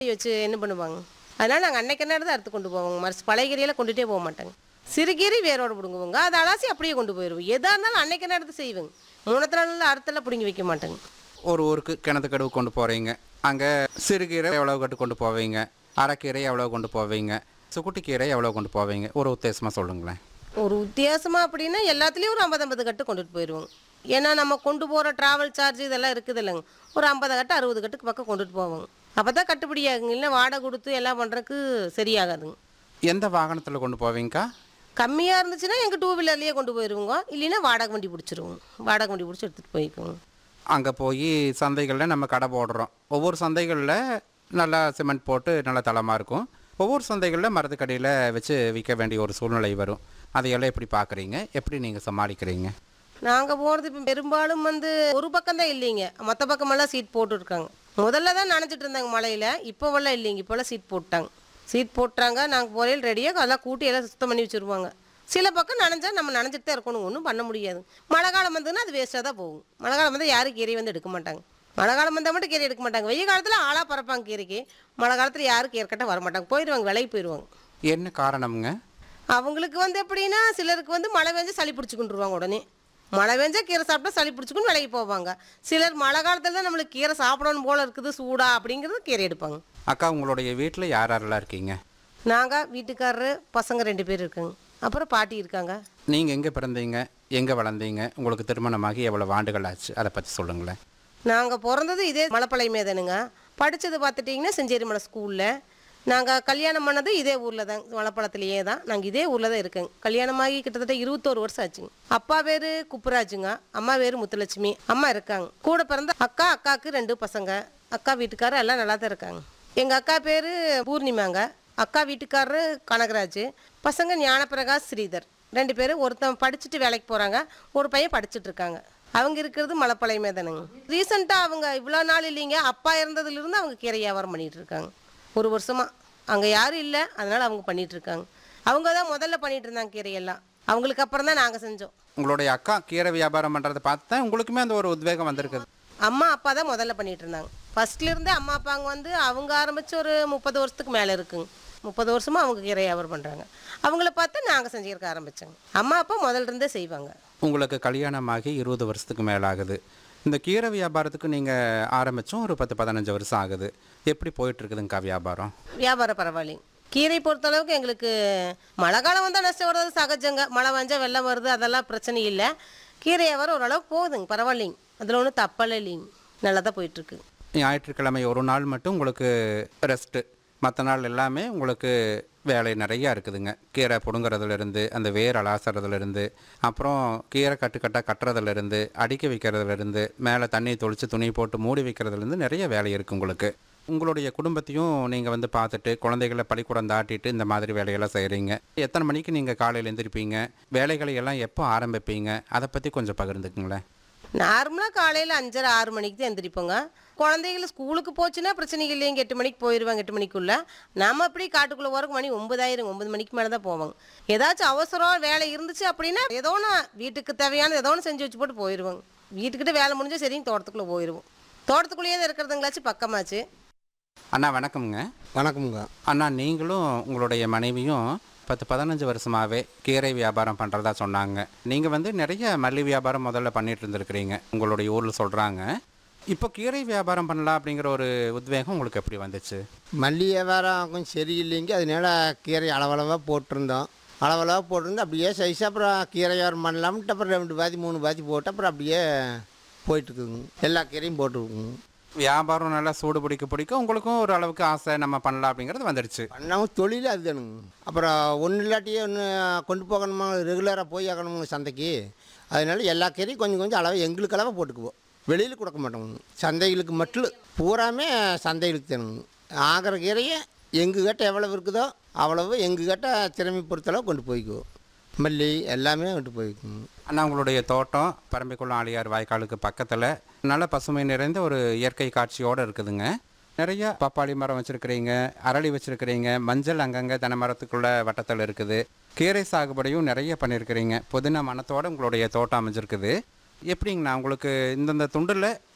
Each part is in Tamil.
வச்சு என்ன பண்ணுவாங்க அதனால் நாங்கள் அன்னைக்கு நேரம் தான் அறுத்து கொண்டு போவோங்க மறுசு பழைய கீரையெல்லாம் கொண்டுட்டே போக மாட்டாங்க சிறுகீரை வேரோட பிடுங்குவோங்க அதை அலாசி அப்படியே கொண்டு போயிடுவோம் எதாக இருந்தாலும் அன்னைக்கு நேரத்தை செய்வோங்க மூணத்து நாளில் அறுத்தெல்லாம் பிடுங்கி வைக்க மாட்டாங்க ஒரு ஊருக்கு கிணத்து கடுவு கொண்டு போகிறீங்க அங்கே சிறுகீரை எவ்வளோ கட்டு கொண்டு போவீங்க அரைக்கீரை எவ்வளோ கொண்டு போவீங்க சுக்குட்டிக்கீரை எவ்வளோ கொண்டு போவீங்க ஒரு உத்தேசமாக சொல்லுங்களேன் ஒரு வித்தியாசமாக அப்படின்னா எல்லாத்துலேயும் ஒரு ஐம்பது ஐம்பது கட்டு கொண்டுட்டு போயிடுவோங்க ஏன்னா நம்ம கொண்டு போகிற ட்ராவல் சார்ஜ் இதெல்லாம் இருக்குது இல்லைங்க ஒரு ஐம்பது கட்டு அறுபது கட்டுக்கு பக்கம் கொண்டுட்டு போவோங்க அப்போ தான் கட்டுப்படி ஆகுங்க இல்லை வாடகை கொடுத்து எல்லாம் பண்ணுறதுக்கு சரியாகாதுங்க எந்த வாகனத்தில் கொண்டு போவீங்கக்கா கம்மியாக இருந்துச்சுன்னா எங்கள் டூ வீலர்லேயே கொண்டு போயிடுவோங்க இல்லைன்னா வாடகை வண்டி பிடிச்சிருவோம் வாடகை வண்டி பிடிச்சி எடுத்துகிட்டு போய்க்குவோங்க அங்கே போய் சந்தைகளில் நம்ம கடை போடுறோம் ஒவ்வொரு சந்தைகளில் நல்லா சிமெண்ட் போட்டு நல்லா தளமாக இருக்கும் ஒவ்வொரு சந்தைகளில் மரத்துக்கடியில் வச்சு விற்க வேண்டிய ஒரு சூழ்நிலை வரும் அதையெல்லாம் எப்படி பார்க்குறீங்க எப்படி நீங்கள் சமாளிக்கிறீங்க நாங்கள் போகிறது இப்போ பெரும்பாலும் வந்து ஒரு பக்கம் தான் இல்லைங்க மற்ற பக்கமெல்லாம் சீட் போட்டுருக்காங்க முதல்ல தான் நனைஞ்சிட்டு இருந்தாங்க மழையில் இப்போவெல்லாம் இல்லைங்க இப்போல்லாம் சீட் போட்டாங்க சீட் போட்டாங்க நாங்கள் போறையில் ரெடியாக அதெல்லாம் கூட்டி எல்லாம் சுத்தம் பண்ணி வச்சுருவாங்க சில பக்கம் நனைஞ்சா நம்ம நனைஞ்சிட்டு தான் இருக்கணும் ஒன்றும் பண்ண முடியாது மழை காலம் வந்ததுன்னா அது வேஸ்ட்டாக தான் போகும் மழை காலம் வந்து யாரும் கீரை வந்து எடுக்க மாட்டாங்க மழை காலம் வந்தால் மட்டும் கீரை எடுக்க மாட்டாங்க வெயில் காலத்தில் ஆளாக பறப்பாங்க கீரைக்கு மழை காலத்தில் யாரும் கீரை கட்ட வர மாட்டாங்க போயிடுவாங்க விலைக்கு போயிடுவாங்க என்ன காரணம்ங்க அவங்களுக்கு வந்து எப்படின்னா சிலருக்கு வந்து மழை பெஞ்சா சளி பிடிச்சிக்கிட்டுருவாங்க உடனே மழை பெஞ்சா கீரை சாப்பிட்டா சளி பிடிச்சிக்குன்னு விலைக்கு போவாங்க சிலர் மழை காலத்தில் தான் நம்மளுக்கு கீரை சாப்பிடணும் போல இருக்குது சூடா அப்படிங்கிறது கீரை எடுப்பாங்க அக்கா உங்களுடைய வீட்டில் யார் யாரெல்லாம் இருக்கீங்க நாங்கள் வீட்டுக்காரரு பசங்க ரெண்டு பேர் இருக்காங்க அப்புறம் பாட்டி இருக்காங்க நீங்கள் எங்கே பிறந்தீங்க எங்கே வளர்ந்தீங்க உங்களுக்கு திருமணமாகி எவ்வளோ ஆண்டுகள் ஆச்சு அதை பற்றி சொல்லுங்களேன் நாங்கள் பிறந்தது இதே மலைப்பாளையமே தானுங்க படித்தது பார்த்துட்டிங்கன்னா செஞ்சேரி மலை ஸ்கூலில் நாங்கள் கல்யாணம் பண்ணது இதே ஊரில் தான் மலைப்பாளத்துலேயே தான் நாங்கள் இதே ஊரில் தான் இருக்கோங்க கல்யாணமாகி கிட்டத்தட்ட இருபத்தோரு வருஷம் ஆச்சுங்க அப்பா பேர் குப்புராஜுங்க அம்மா பேர் முத்துலட்சுமி அம்மா இருக்காங்க கூட பிறந்த அக்கா அக்காவுக்கு ரெண்டு பசங்க அக்கா வீட்டுக்காரர் எல்லாம் நல்லா தான் இருக்காங்க எங்கள் அக்கா பேர் பூர்ணிமாங்க அக்கா வீட்டுக்காரரு கனகராஜ் பசங்க ஞானப்பிரகாஷ் ஸ்ரீதர் ரெண்டு பேரும் ஒருத்தன் படிச்சுட்டு வேலைக்கு போகிறாங்க ஒரு பையன் படிச்சுட்டு இருக்காங்க அவங்க இருக்கிறது மலைப்பாளையமே தானுங்க ரீசெண்டாக அவங்க இவ்வளோ நாள் இல்லைங்க அப்பா இருந்ததுலேருந்து அவங்க கீரை வியாபாரம் பண்ணிட்டு இருக்காங்க ஒரு வருஷமா அங்கே யாரும் இல்லை அதனால் அவங்க பண்ணிட்டு இருக்காங்க அவங்க தான் முதல்ல பண்ணிட்டு இருந்தாங்க கீரையெல்லாம் அவங்களுக்கு அப்புறம் தான் நாங்கள் செஞ்சோம் உங்களுடைய அக்கா கீரை வியாபாரம் பண்ணுறதை பார்த்து தான் உங்களுக்குமே அந்த ஒரு உத்வேகம் வந்திருக்குது அம்மா அப்பா தான் முதல்ல பண்ணிட்டு இருந்தாங்க ஃபர்ஸ்ட்ல இருந்தே அம்மா அப்பாங்க வந்து அவங்க ஆரம்பிச்சு ஒரு முப்பது வருஷத்துக்கு மேலே இருக்குங்க முப்பது வருஷமா அவங்க கீரை வியாபாரம் பண்ணுறாங்க அவங்கள பார்த்து நாங்கள் செஞ்சுருக்க ஆரம்பித்தோங்க அம்மா அப்பா முதல்ல இருந்தே செய்வாங்க உங்களுக்கு கல்யாணமாகி இருபது வருஷத்துக்கு மேலே ஆகுது இந்த கீரை வியாபாரத்துக்கு நீங்கள் ஆரம்பித்தும் ஒரு பத்து பதினஞ்சு வருஷம் ஆகுது எப்படி போயிட்டுருக்குதுங்கக்கா வியாபாரம் வியாபாரம் பரவாயில்லைங்க கீரை பொறுத்தளவுக்கு எங்களுக்கு மழை காலம் வந்தால் நஷ்டம் வர்றது சகஜங்க மழை வந்தா வெள்ளம் வருது அதெல்லாம் பிரச்சனை இல்லை கீரை வியாபாரம் ஓரளவுக்கு போகுதுங்க பரவாயில்லைங்க அதில் ஒன்றும் தப்பெல்லாம் இல்லைங்க நல்லா தான் போயிட்டுருக்கு ஞாயிற்றுக்கிழமை ஒரு நாள் மட்டும் உங்களுக்கு ரெஸ்ட்டு மற்ற நாள் எல்லாமே உங்களுக்கு வேலை நிறையா இருக்குதுங்க கீரை பிடுங்குறதுலேருந்து அந்த வேர் அலாசுறதுலேருந்து அப்புறம் கீரை கட்டுக்கட்டாக கட்டுறதுலேருந்து அடிக்க வைக்கிறதுலேருந்து மேலே தண்ணி தொளித்து துணி போட்டு மூடி வைக்கிறதுலேருந்து நிறைய வேலை இருக்குது உங்களுக்கு உங்களுடைய குடும்பத்தையும் நீங்கள் வந்து பார்த்துட்டு குழந்தைகளை பள்ளிக்கூடம் தாட்டிட்டு இந்த மாதிரி வேலையெல்லாம் செய்கிறீங்க எத்தனை மணிக்கு நீங்கள் காலையில் எழுந்திருப்பீங்க வேலைகளை எல்லாம் எப்போ ஆரம்பிப்பீங்க அதை பற்றி கொஞ்சம் பகிர்ந்துக்குங்களேன் நார்மலாக காலையில் அஞ்சரை ஆறு மணிக்கு தான் எந்திரிப்போங்க குழந்தைகள் ஸ்கூலுக்கு போச்சுன்னா பிரச்சனை இல்லைங்க எட்டு மணிக்கு போயிடுவாங்க எட்டு மணிக்குள்ளே நம்ம அப்படி காட்டுக்குள்ளே போகிறக்கு மணி ஒன்பதாயிரம் ஒன்பது மணிக்கு மேலே தான் போவாங்க ஏதாச்சும் அவசரம் வேலை இருந்துச்சு அப்படின்னா ஏதோ ஒன்று வீட்டுக்கு தேவையானது ஏதோ ஒன்று செஞ்சு வச்சு போட்டு போயிடுவாங்க வீட்டுக்கிட்ட வேலை முடிஞ்சா சரிங்க தோட்டத்துக்குள்ளே போயிடுவோம் தோட்டத்துக்குள்ளேயே தான் இருக்கிறதுங்களாச்சு பக்கமாச்சு அண்ணா வணக்கம்ங்க வணக்கமுங்க அண்ணா நீங்களும் உங்களுடைய மனைவியும் பத்து பதினஞ்சு வருஷமாகவே கீரை வியாபாரம் பண்ணுறதா சொன்னாங்க நீங்கள் வந்து நிறைய மல்லி வியாபாரம் முதல்ல பண்ணிட்டு இருந்திருக்கிறீங்க உங்களுடைய ஊரில் சொல்கிறாங்க இப்போ கீரை வியாபாரம் பண்ணலாம் அப்படிங்கிற ஒரு உத்வேகம் உங்களுக்கு எப்படி வந்துச்சு மல்லி வியாபாரம் கொஞ்சம் சரியில்லைங்க அதனால கீரை அளவளவாக போட்டிருந்தோம் அளவளவாக போட்டிருந்து அப்படியே சைஸாக அப்புறம் கீரை வியாபாரம் பண்ணலாம்ட்டு அப்புறம் ரெண்டு பாத்தி மூணு பாத்தி போட்டு அப்புறம் அப்படியே போயிட்டுருக்குங்க எல்லா கீரையும் போட்டுருக்குங்க வியாபாரம் நல்லா சூடு பிடிக்க பிடிக்க உங்களுக்கும் ஒரு அளவுக்கு ஆசை நம்ம பண்ணலாம் அப்படிங்கிறது வந்துடுச்சு பண்ணவும் தொழில் அதுதானுங்க அப்புறம் ஒன்று இல்லாட்டியே ஒன்று கொண்டு போகணுமா ரெகுலராக போய் ஆகணுங்க சந்தைக்கு அதனால எல்லா கீரையும் கொஞ்சம் கொஞ்சம் அளவு எங்களுக்கு அளவாக போட்டுக்குவோம் வெளியில் கொடுக்க மாட்டோங்க சந்தைகளுக்கு மட்டும் பூராமே சந்தைகளுக்கு தானுங்க ஆகிற கீரையை எங்ககிட்ட எவ்வளவு இருக்குதோ அவ்வளவு எங்ககிட்ட திறமை பொறுத்தளவு கொண்டு போய்க்குவோம் மல்லி எல்லாமே கொண்டு போய்க்குங்க அண்ணா உங்களுடைய தோட்டம் பரம்பிக்குளம் ஆலியார் வாய்க்காலுக்கு பக்கத்தில் நல்ல பசுமை நிறைந்த ஒரு இயற்கை காட்சியோடு இருக்குதுங்க நிறைய பப்பாளி மரம் வச்சுருக்கிறீங்க அரளி வச்சுருக்கிறீங்க மஞ்சள் அங்கங்கே தென்னை மரத்துக்குள்ள வட்டத்தில் இருக்குது கீரை சாகுபடியும் நிறைய பண்ணியிருக்கிறீங்க புதினா மனத்தோட உங்களுடைய தோட்டம் அமைஞ்சிருக்குது எப்படிங்கண்ணா உங்களுக்கு இந்தந்த துண்டில்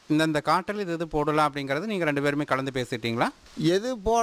இந்தந்த காட்டில் இது இது போடலாம் அப்படிங்கிறது நீங்கள் ரெண்டு பேருமே கலந்து பேசிட்டீங்களா எது போ